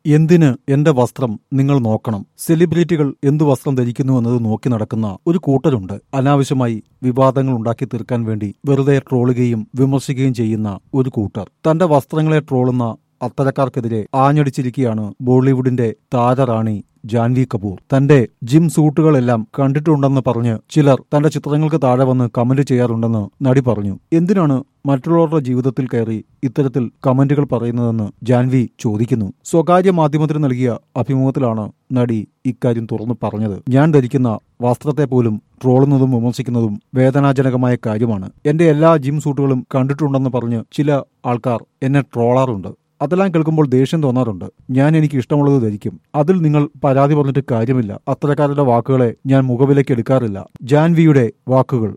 എന്തിന് എന്റെ വസ്ത്രം നിങ്ങൾ നോക്കണം സെലിബ്രിറ്റികൾ എന്തു വസ്ത്രം ധരിക്കുന്നു എന്നത് നോക്കി നടക്കുന്ന ഒരു കൂട്ടരുണ്ട് അനാവശ്യമായി വിവാദങ്ങൾ ഉണ്ടാക്കി തീർക്കാൻ വേണ്ടി വെറുതെ ട്രോളുകയും വിമർശിക്കുകയും ചെയ്യുന്ന ഒരു കൂട്ടർ തന്റെ വസ്ത്രങ്ങളെ ട്രോളുന്ന അത്തരക്കാർക്കെതിരെ ആഞ്ഞടിച്ചിരിക്കുകയാണ് ബോളിവുഡിന്റെ താരറാണി ജാൻവി കപൂർ തന്റെ ജിം സൂട്ടുകളെല്ലാം കണ്ടിട്ടുണ്ടെന്ന് പറഞ്ഞ് ചിലർ തന്റെ ചിത്രങ്ങൾക്ക് താഴെ വന്ന് കമന്റ് ചെയ്യാറുണ്ടെന്ന് നടി പറഞ്ഞു എന്തിനാണ് മറ്റുള്ളവരുടെ ജീവിതത്തിൽ കയറി ഇത്തരത്തിൽ കമന്റുകൾ പറയുന്നതെന്ന് ജാൻവി ചോദിക്കുന്നു സ്വകാര്യ മാധ്യമത്തിന് നൽകിയ അഭിമുഖത്തിലാണ് നടി ഇക്കാര്യം തുറന്നു പറഞ്ഞത് ഞാൻ ധരിക്കുന്ന വസ്ത്രത്തെ പോലും ട്രോളുന്നതും വിമർശിക്കുന്നതും വേദനാജനകമായ കാര്യമാണ് എന്റെ എല്ലാ ജിം സൂട്ടുകളും കണ്ടിട്ടുണ്ടെന്ന് പറഞ്ഞ് ചില ആൾക്കാർ എന്നെ ട്രോളാറുണ്ട് അതെല്ലാം കേൾക്കുമ്പോൾ ദേഷ്യം തോന്നാറുണ്ട് ഞാൻ എനിക്ക് ഇഷ്ടമുള്ളത് ധരിക്കും അതിൽ നിങ്ങൾ പരാതി പറഞ്ഞിട്ട് കാര്യമില്ല അത്തരക്കാരുടെ വാക്കുകളെ ഞാൻ മുഖവിലേക്ക് എടുക്കാറില്ല ജാൻവിയുടെ വാക്കുകൾ